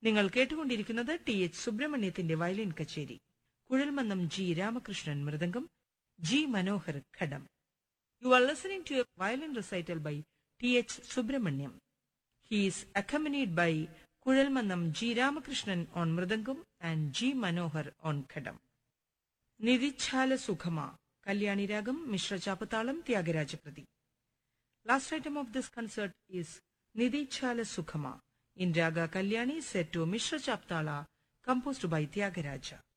നിങ്ങൾ കേട്ടുകൊണ്ടിരിക്കുന്നത് T H സുബ്രഹ്മണ്യത്തിന്റെ വയലിൻ കച്ചേരി Kuzhalmannam G Ramakrishnan mridangam G Manohar ghatam you are listening to a violin recital by T H Subramaniam He is accompanied by Kuzhalmannam G. Ramakrishnan on Mridangam and G. Manohar on Khadam. Nidichala Sukhama, Kalyani Ragam, Mishra Chapatalam, Tyagarajaprati. Last item of this concert is Nidichala Sukhama in Raga Kalyani set to Mishra Chaptala, composed by Tyagaraja.